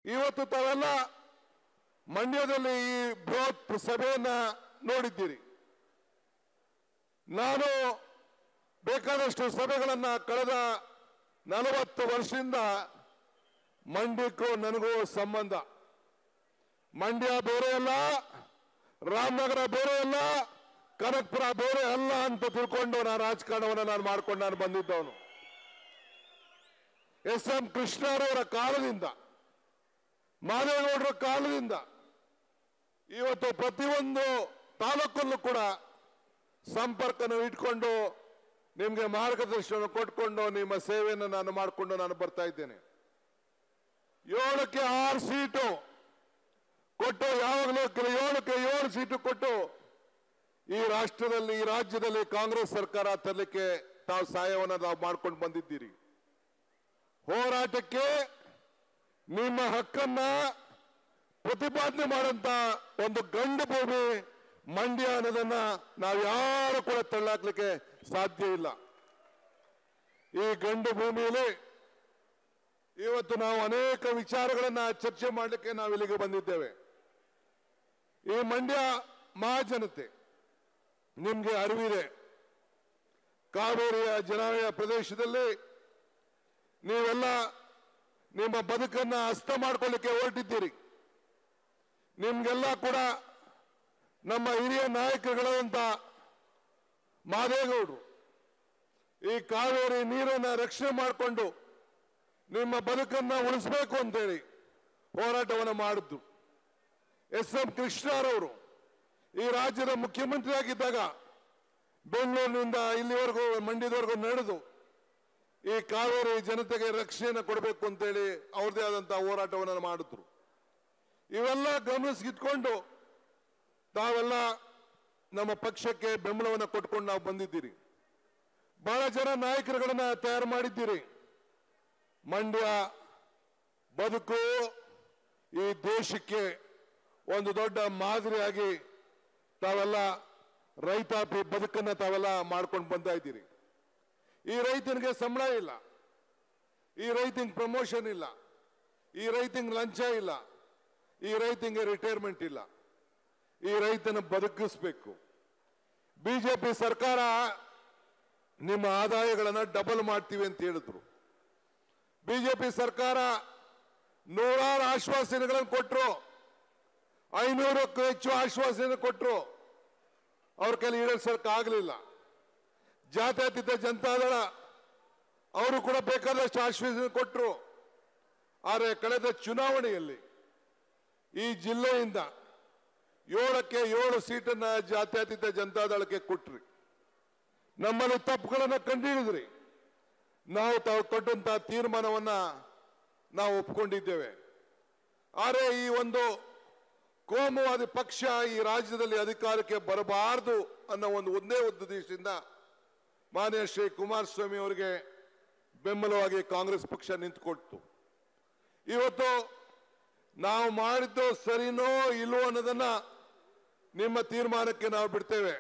ಇವತ್ತು ತಾವೆಲ್ಲ ಮಂಡ್ಯದಲ್ಲಿ ಈ ಬೃಹತ್ ಸಭೆಯನ್ನ ನೋಡಿದ್ದೀರಿ ನಾನು ಬೇಕಾದಷ್ಟು ಸಭೆಗಳನ್ನ ಕಳೆದ ನಲವತ್ತು ವರ್ಷದಿಂದ ಮಂಡ್ಯಕ್ಕೂ ನನಗೂ ಸಂಬಂಧ ಮಂಡ್ಯ ಬೇರೆ ಅಲ್ಲ ರಾಮನಗರ ಬೇರೆ ಅಲ್ಲ ಕನಕಪುರ ಬೇರೆ ಅಲ್ಲ ಅಂತ ತಿಳ್ಕೊಂಡು ನಾನು ರಾಜಕಾರಣವನ್ನು ನಾನು ಮಾಡ್ಕೊಂಡು ನಾನು ಬಂದಿದ್ದವನು ಎಸ್ ಎಂ ಕೃಷ್ಣರವರ ಕಾಲದಿಂದ ಮಾದೇಗೌಡರ ಕಾಲದಿಂದ ಇವತ್ತು ಪ್ರತಿಯೊಂದು ತಾಲೂಕಲ್ಲೂ ಕೂಡ ಸಂಪರ್ಕನ ಇಟ್ಕೊಂಡು ನಿಮಗೆ ಮಾರ್ಗದರ್ಶನ ಕೊಟ್ಕೊಂಡು ನಿಮ್ಮ ಸೇವೆಯನ್ನು ನಾನು ಮಾಡಿಕೊಂಡು ನಾನು ಬರ್ತಾ ಇದ್ದೇನೆ ಏಳಕ್ಕೆ ಆರು ಸೀಟು ಕೊಟ್ಟು ಯಾವಾಗಲೂ ಕೆಲ- ಏಳಕ್ಕೆ ಏಳು ಸೀಟು ಕೊಟ್ಟು ಈ ರಾಷ್ಟ್ರದಲ್ಲಿ ಈ ರಾಜ್ಯದಲ್ಲಿ ಕಾಂಗ್ರೆಸ್ ಸರ್ಕಾರ ತರಲಿಕ್ಕೆ ತಾವು ಸಹಾಯವನ್ನು ನಾವು ಮಾಡ್ಕೊಂಡು ಬಂದಿದ್ದೀರಿ ಹೋರಾಟಕ್ಕೆ ನಿಮ್ಮ ಹಕ್ಕನ್ನ ಪ್ರತಿಪಾದನೆ ಮಾಡಂತ ಒಂದು ಗಂಡು ಭೂಮಿ ಮಂಡ್ಯ ಅನ್ನೋದನ್ನ ನಾವು ಯಾರು ಕೂಡ ತಳ್ಳಾಕ್ಲಿಕ್ಕೆ ಸಾಧ್ಯ ಇಲ್ಲ ಈ ಗಂಡು ಭೂಮಿಯಲ್ಲಿ ಇವತ್ತು ನಾವು ಅನೇಕ ವಿಚಾರಗಳನ್ನ ಚರ್ಚೆ ಮಾಡಲಿಕ್ಕೆ ನಾವು ಇಲ್ಲಿಗೆ ಬಂದಿದ್ದೇವೆ ಈ ಮಂಡ್ಯ ಮಹಾಜನತೆ ನಿಮ್ಗೆ ಅರಿವಿದೆ ಕಾವೇರಿಯ ಜನಾಲಯ ಪ್ರದೇಶದಲ್ಲಿ ನೀವೆಲ್ಲ ನಿಮ್ಮ ಬದುಕನ್ನ ಹಸ್ತ ಮಾಡ್ಕೊಳ್ಳಿಕ್ಕೆ ಹೊರಟಿದ್ದೀರಿ ನಿಮ್ಗೆಲ್ಲ ಕೂಡ ನಮ್ಮ ಹಿರಿಯ ನಾಯಕರುಗಳಾದಂತ ಮಾದೇಗೌಡರು ಈ ಕಾವೇರಿ ನೀರನ್ನ ರಕ್ಷಣೆ ಮಾಡಿಕೊಂಡು ನಿಮ್ಮ ಬದುಕನ್ನ ಉಳಿಸಬೇಕು ಅಂತೇಳಿ ಹೋರಾಟವನ್ನು ಮಾಡಿದ್ದು ಎಸ್ ಎಂ ಕೃಷ್ಣರವರು ಈ ರಾಜ್ಯದ ಮುಖ್ಯಮಂತ್ರಿ ಆಗಿದ್ದಾಗ ಬೆಂಗಳೂರಿನಿಂದ ಇಲ್ಲಿವರೆಗೂ ಮಂಡ್ಯದವರೆಗೂ ನಡೆದು ಈ ಕಾವೇರಿ ಜನತೆಗೆ ರಕ್ಷಣೆಯನ್ನು ಕೊಡಬೇಕು ಅಂತೇಳಿ ಅವ್ರದೇ ಆದಂತಹ ಹೋರಾಟವನ್ನು ಮಾಡಿದ್ರು ಇವೆಲ್ಲ ಗಮನಿಸಿಟ್ಕೊಂಡು ತಾವೆಲ್ಲ ನಮ್ಮ ಪಕ್ಷಕ್ಕೆ ಬೆಂಬಲವನ್ನು ಕೊಟ್ಕೊಂಡು ನಾವು ಬಂದಿದ್ದೀರಿ ಬಹಳ ಜನ ನಾಯಕರುಗಳನ್ನ ತಯಾರು ಮಾಡಿದ್ದೀರಿ ಮಂಡ್ಯ ಬದುಕು ಈ ದೇಶಕ್ಕೆ ಒಂದು ದೊಡ್ಡ ಮಾದರಿಯಾಗಿ ತಾವೆಲ್ಲ ರೈತಾಪಿ ಬದುಕನ್ನ ತಾವೆಲ್ಲ ಮಾಡ್ಕೊಂಡು ಬಂತಾ ಇದ್ದೀರಿ ಈ ರೈತನಿಗೆ ಸಂಬಳ ಇಲ್ಲ ಈ ರೈತಂಗೆ ಪ್ರಮೋಷನ್ ಇಲ್ಲ ಈ ರೈತಂಗೆ ಲಂಚ ಇಲ್ಲ ಈ ರೈತಂಗೆ ರಿಟೈರ್ಮೆಂಟ್ ಇಲ್ಲ ಈ ರೈತನ ಬದುಕಿಸ್ಬೇಕು ಬಿಜೆಪಿ ಸರ್ಕಾರ ನಿಮ್ಮ ಆದಾಯಗಳನ್ನ ಡಬಲ್ ಮಾಡ್ತೀವಿ ಅಂತ ಹೇಳಿದ್ರು ಬಿಜೆಪಿ ಸರ್ಕಾರ ನೂರಾರು ಆಶ್ವಾಸನೆಗಳನ್ನು ಕೊಟ್ಟರು ಐನೂರಕ್ಕೂ ಹೆಚ್ಚು ಆಶ್ವಾಸನೆ ಕೊಟ್ಟರು ಅವ್ರ ಕೈಲಿ ಈಡೇರಿಸೋಕೆ ಆಗಲಿಲ್ಲ ಜಾತ್ಯತೀತ ಜನತಾದಳ ಅವರು ಕೂಡ ಬೇಕಾದಷ್ಟು ಆಶ್ವಾಸನೆ ಕೊಟ್ಟರು ಆದರೆ ಕಳೆದ ಚುನಾವಣೆಯಲ್ಲಿ ಈ ಜಿಲ್ಲೆಯಿಂದ ಏಳಕ್ಕೆ ಏಳು ಸೀಟನ್ನ ಜಾತ್ಯತೀತ ಜನತಾದಳಕ್ಕೆ ಕೊಟ್ರಿ ನಮ್ಮಲ್ಲಿ ತಪ್ಪುಗಳನ್ನು ಕಂಡುಹಿಡಿದ್ರಿ ನಾವು ತಾವು ಕೊಟ್ಟಂತ ತೀರ್ಮಾನವನ್ನ ನಾವು ಒಪ್ಕೊಂಡಿದ್ದೇವೆ ಆದರೆ ಈ ಒಂದು ಕೋಮುವಾದಿ ಪಕ್ಷ ಈ ರಾಜ್ಯದಲ್ಲಿ ಅಧಿಕಾರಕ್ಕೆ ಬರಬಾರದು ಅನ್ನೋ ಒಂದು ಒಂದೇ ಉದ್ದೇಶದಿಂದ ಮಾನ್ಯ ಶ್ರೀ ಕುಮಾರಸ್ವಾಮಿ ಅವರಿಗೆ ಬೆಂಬಲವಾಗಿ ಕಾಂಗ್ರೆಸ್ ಪಕ್ಷ ನಿಂತುಕೊಡ್ತು ಇವತ್ತು ನಾವು ಮಾಡಿದ್ದು ಸರಿನೋ ಇಲ್ವೋ ಅನ್ನೋದನ್ನ ನಿಮ್ಮ ತೀರ್ಮಾನಕ್ಕೆ ನಾವು ಬಿಡ್ತೇವೆ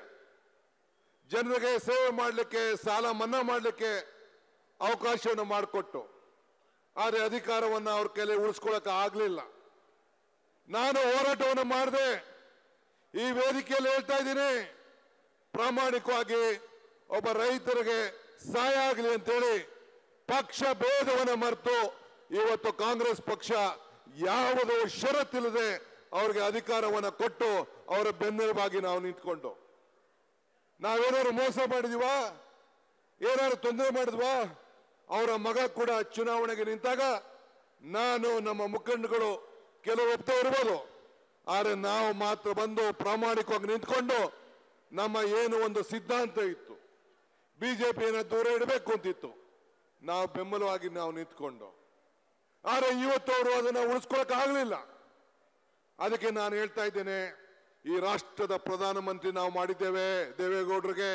ಜನರಿಗೆ ಸೇವೆ ಮಾಡಲಿಕ್ಕೆ ಸಾಲ ಮನ್ನಾ ಮಾಡಲಿಕ್ಕೆ ಅವಕಾಶವನ್ನು ಮಾಡಿಕೊಟ್ಟು ಆದರೆ ಅಧಿಕಾರವನ್ನು ಅವ್ರ ಕೈಲಿ ಉಳಿಸ್ಕೊಳ್ಳೋಕೆ ಆಗಲಿಲ್ಲ ನಾನು ಹೋರಾಟವನ್ನು ಮಾಡಿದೆ ಈ ವೇದಿಕೆಯಲ್ಲಿ ಹೇಳ್ತಾ ಇದ್ದೀನಿ ಪ್ರಾಮಾಣಿಕವಾಗಿ ಒಬ್ಬ ರೈತರಿಗೆ ಸಹಾಯ ಆಗಲಿ ಅಂತೇಳಿ ಪಕ್ಷ ಭೇದವನ್ನು ಮರೆತು ಇವತ್ತು ಕಾಂಗ್ರೆಸ್ ಪಕ್ಷ ಯಾವುದೋ ಷರತ್ತಿಲ್ಲದೆ ಅವ್ರಿಗೆ ಅಧಿಕಾರವನ್ನು ಕೊಟ್ಟು ಅವರ ಬೆನ್ನೆಲುಬಾಗಿ ನಾವು ನಿಂತ್ಕೊಂಡು ನಾವೇನಾದ್ರು ಮೋಸ ಮಾಡಿದೀವಾ ಏನಾದ್ರು ತೊಂದರೆ ಮಾಡಿದ್ವಾ ಅವರ ಮಗ ಕೂಡ ಚುನಾವಣೆಗೆ ನಿಂತಾಗ ನಾನು ನಮ್ಮ ಮುಖಂಡಗಳು ಕೆಲವು ಒಪ್ತಾ ಇರ್ಬೋದು ಆದರೆ ನಾವು ಮಾತ್ರ ಬಂದು ಪ್ರಾಮಾಣಿಕವಾಗಿ ನಿಂತ್ಕೊಂಡು ನಮ್ಮ ಏನು ಒಂದು ಸಿದ್ಧಾಂತ ಇತ್ತು ಬಿಜೆಪಿಯನ್ನು ದೂರ ಇಡಬೇಕು ಅಂತಿತ್ತು ನಾವು ಬೆಂಬಲವಾಗಿ ನಾವು ನಿಂತ್ಕೊಂಡು ಆದರೆ ಇವತ್ತು ಅವರು ಅದನ್ನು ಉಳಿಸ್ಕೊಳಕ್ ಆಗಲಿಲ್ಲ ಅದಕ್ಕೆ ನಾನು ಹೇಳ್ತಾ ಇದ್ದೇನೆ ಈ ರಾಷ್ಟ್ರದ ಪ್ರಧಾನಮಂತ್ರಿ ನಾವು ಮಾಡಿದ್ದೇವೆ ದೇವೇಗೌಡರಿಗೆ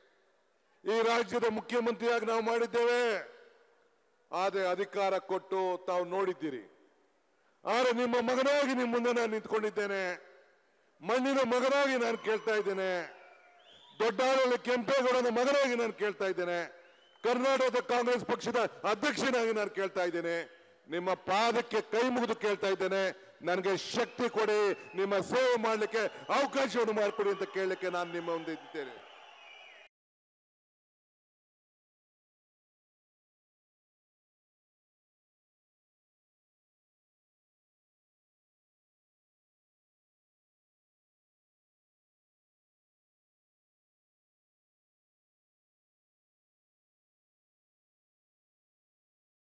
ಈ ರಾಜ್ಯದ ಮುಖ್ಯಮಂತ್ರಿಯಾಗಿ ನಾವು ಮಾಡಿದ್ದೇವೆ ಆದರೆ ಅಧಿಕಾರ ಕೊಟ್ಟು ತಾವು ನೋಡಿದ್ದೀರಿ ಆದರೆ ನಿಮ್ಮ ಮಗನಾಗಿ ನಿಮ್ಮ ಮುಂದೆ ನಾನು ನಿಂತ್ಕೊಂಡಿದ್ದೇನೆ ಮಣ್ಣಿನ ಮಗನಾಗಿ ನಾನು ಕೇಳ್ತಾ ಇದ್ದೇನೆ ದೊಡ್ಡಾಳಲ್ಲಿ ಕೆಂಪೇಗೌಡನ ಮಗನಾಗಿ ನಾನು ಕೇಳ್ತಾ ಇದ್ದೇನೆ ಕರ್ನಾಟಕದ ಕಾಂಗ್ರೆಸ್ ಪಕ್ಷದ ಅಧ್ಯಕ್ಷನಾಗಿ ನಾನು ಕೇಳ್ತಾ ಇದ್ದೇನೆ ನಿಮ್ಮ ಪಾದಕ್ಕೆ ಕೈ ಮುಗಿದು ಕೇಳ್ತಾ ಇದ್ದೇನೆ ನನಗೆ ಶಕ್ತಿ ಕೊಡಿ ನಿಮ್ಮ ಸೇವೆ ಮಾಡಲಿಕ್ಕೆ ಅವಕಾಶವನ್ನು ಮಾಡಿಕೊಡಿ ಅಂತ ಕೇಳಲಿಕ್ಕೆ ನಾನು ನಿಮ್ಮ ಮುಂದೆ ಇದ್ದೇನೆ